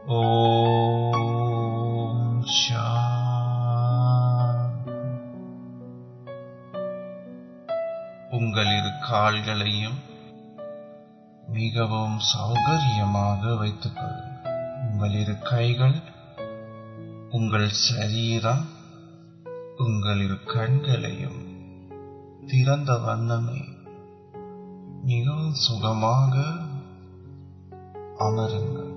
ஓம் சாந்தி. உங்கள் இரு கால்களையும் மிகவும் சௌகரியமாக வைத்துக் கொள்ளுங்கள் உங்கள் இரு கைகள் உங்கள் சரீரம் உங்கள் இரு கண்களையும் திறந்த வண்ணமே மிகவும் சுகமாக அமருங்கள்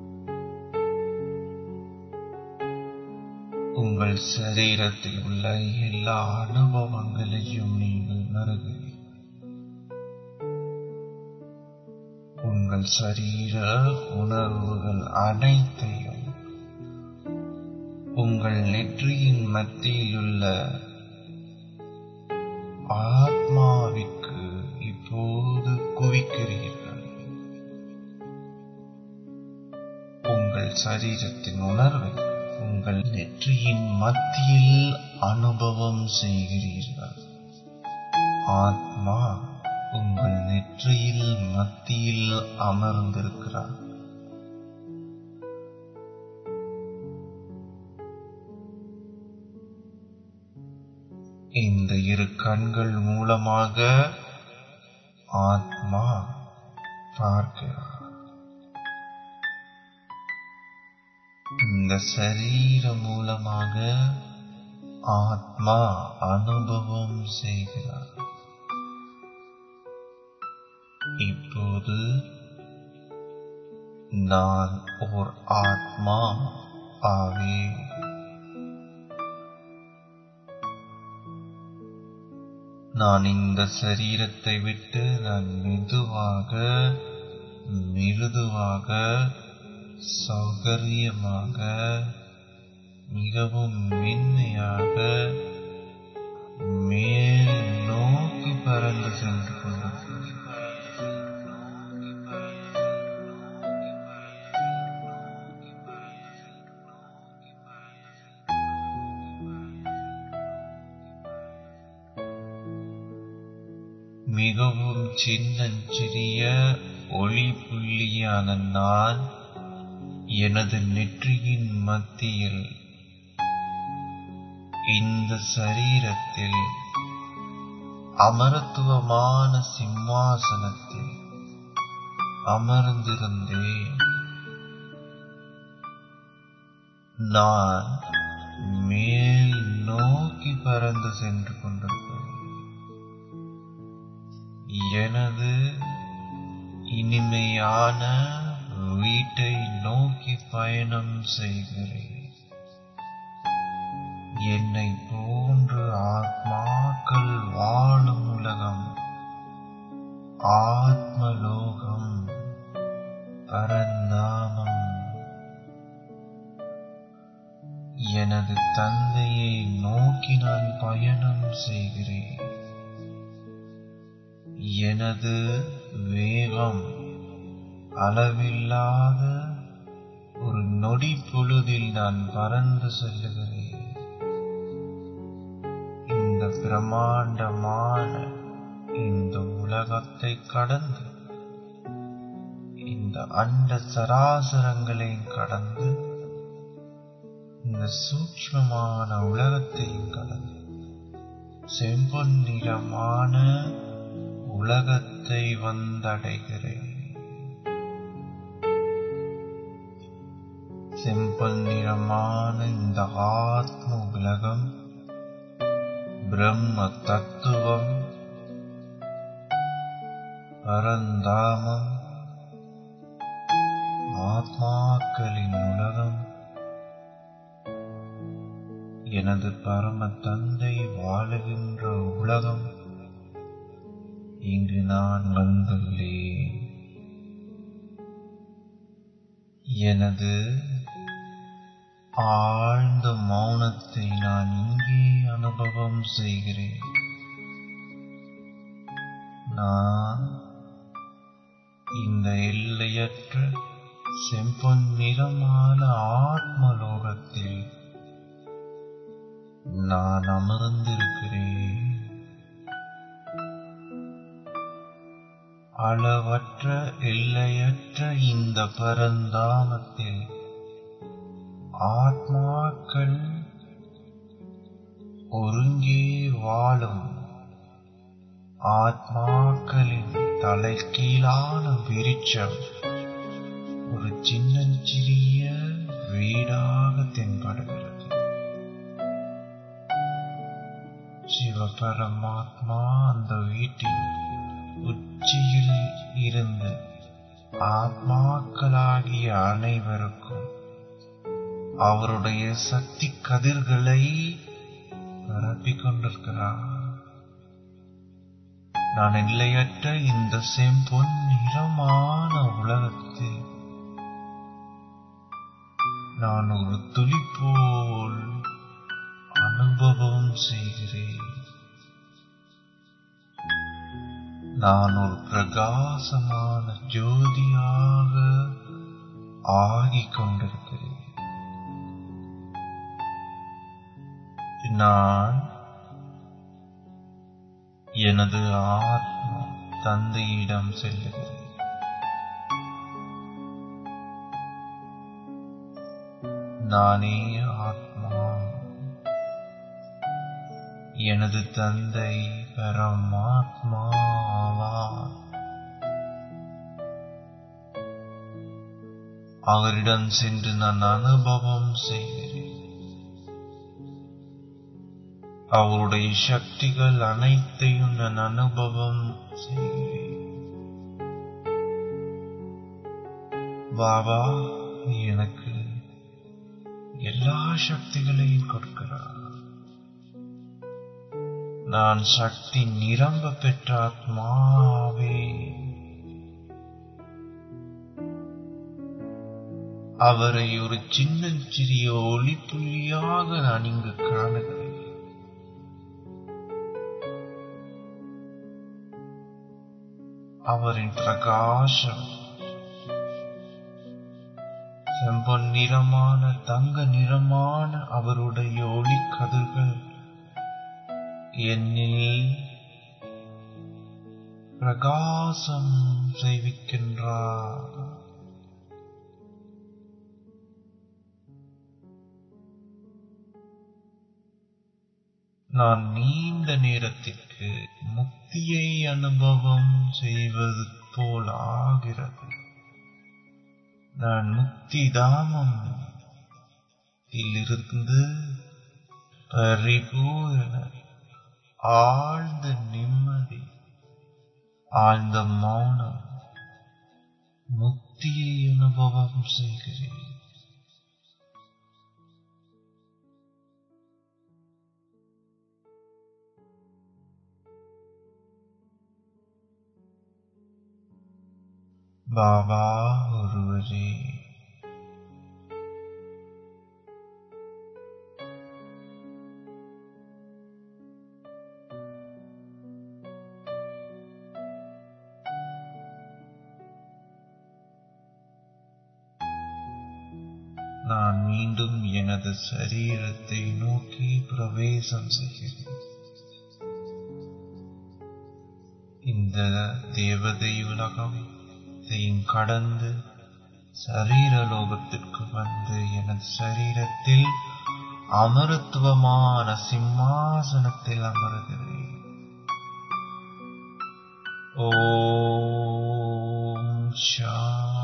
உங்கள் சரீரத்தில் உள்ள எல்லா அனுபவங்களையும் நீங்கள் உணர்கிறீர்கள் உங்கள் சரீர உணர்வுகள் அனைத்தையும் உங்கள் நெற்றியின் மத்தியிலுள்ள ஆத்மாவிற்கு இப்போது குவிக்கிறீர்கள் உங்கள் சரீரத்தின் உணர்வை உங்கள் நெற்றியின் மத்தியில் அனுபவம் செய்கிறீர்கள் ஆத்மா உங்கள் நெற்றியில் மத்தியில் அமர்ந்திருக்கிறார் இந்த இரு கண்கள் மூலமாக ஆத்மா பார்க்கிறார் இந்த சரீரம் மூலமாக ஆத்மா அனுபவம் செய்கிறார் இப்போது நான் ஓர் ஆத்மா ஆவேன் நான் இந்த சரீரத்தை விட்டு நான் மெதுவாக மிருதுவாக சௌகரியமாக மிகவும் மென்மையாக மேல் நோக்கி பறந்து சென்று கொண்டிருக்கிறேன் மிகவும் சின்னஞ்சிறிய ஒளி புள்ளியான நான் எனது நெற்றியின் மத்தியில் இந்த சரீரத்தில் அமரத்துவமான சிம்மாசனத்தில் அமர்ந்திருந்தேன் நான் மேல் நோக்கி பறந்து சென்று கொண்டிருக்கிறேன் எனது இனிமையான வீட்டை நோக்கி பயணம் செய்கிறேன் என்னை போன்று ஆத்மாக்கள் வாழும் உலகம் ஆத்மலோகம் பரந்தாமம் எனது தந்தையை நோக்கி நான் பயணம் செய்கிறேன் எனது வேகம் அளவில்லாத ஒரு நொடி பொழுதில் நான் பறந்து செல்லுகிறேன் இந்த பிரமாண்டமான இந்த உலகத்தை கடந்து இந்த அண்ட சராசரங்களையும் கடந்து இந்த சூக்ஷ்மமான உலகத்தையும் கடந்து செம்பொன் நிறமான உலகத்தை வந்தடைகிறேன் செம்பல் நிறமான இந்த ஆத்ம உலகம் பிரம்ம தத்துவம் பரந்தாமம் ஆத்மாக்களின் உலகம் எனது பரம தந்தை வாழுகின்ற உலகம் இங்கு நான் வந்துள்ளேன் எனது ஆழ்ந்த மௌனத்தை நான் இங்கே அனுபவம் செய்கிறேன் நான் இந்த எல்லையற்ற செம்பொன் நிறமான ஆத்மலோகத்தில் நான் அமர்ந்திருக்கிறேன் அளவற்ற எல்லையற்ற இந்த பரந்தாமத்தில் ஆத்மாக்கள் ஒருங்கே வாழும் ஆத்மாக்களின் தலைக்கீழான விருட்சம் ஒரு சின்னஞ்சிறிய வீடாக தென்படுகிறது சிவபரமாத்மா அந்த வீட்டின் உச்சியில் இருந்து ஆத்மாக்களாகிய அனைவருக்கும் அவருடைய சக்தி கதிர்களை பரப்பிக் கொண்டிருக்கிறார் நான் எல்லையற்ற இந்த செம்பொன் நிறமான உலகத்தில் நான் ஒரு துளி போல் அனுபவம் செய்கிறேன் நான் ஒரு பிரகாசமான ஜோதியாக ஆகிக் கொண்டிருக்கிறேன் நான் எனது ஆத்மா தந்தையிடம் செல்லுகிறேன் நானே ஆத்மா எனது தந்தை பரமாத்மா ஆவார் அவரிடம் சென்று நான் அனுபவம் செய்கிறேன் அவருடைய சக்திகள் அனைத்தையும் நான் அனுபவம் செய்கிறேன் பாபா எனக்கு எல்லா சக்திகளையும் கொடுக்கிறார் நான் சக்தி நிரம்ப பெற்ற ஆத்மாவே அவரை ஒரு சின்னஞ்சிறிய ஒளிப்புள்ளியாக நான் இங்கு காணுகிறேன் அவரின் பிரகாசம் செம்பொன் நிறமான தங்க நிறமான அவருடைய ஒளிக்கதிர்கள் என்னில் பிரகாசம் செய்விக்கின்றார் நான் நீண்ட நேரத்திற்கு முக்தியை அனுபவம் செய்வது போல் ஆகிறது நான் முக்தி தாமம் இருந்து பரிபூரண ஆழ்ந்த நிம்மதி ஆழ்ந்த மௌனம் முக்தியை அனுபவம் செய்கிறேன் பாபா ஒருவரே நான் மீண்டும் எனது சரீரத்தை நோக்கி பிரவேசம் செய்கிறேன் இந்த தேவதை உலகம் இதையும் கடந்து சரீர லோகத்திற்கு வந்து எனது சரீரத்தில் அமரத்துவமான சிம்மாசனத்தில் அமருகிறேன் ஓம் சாந்தி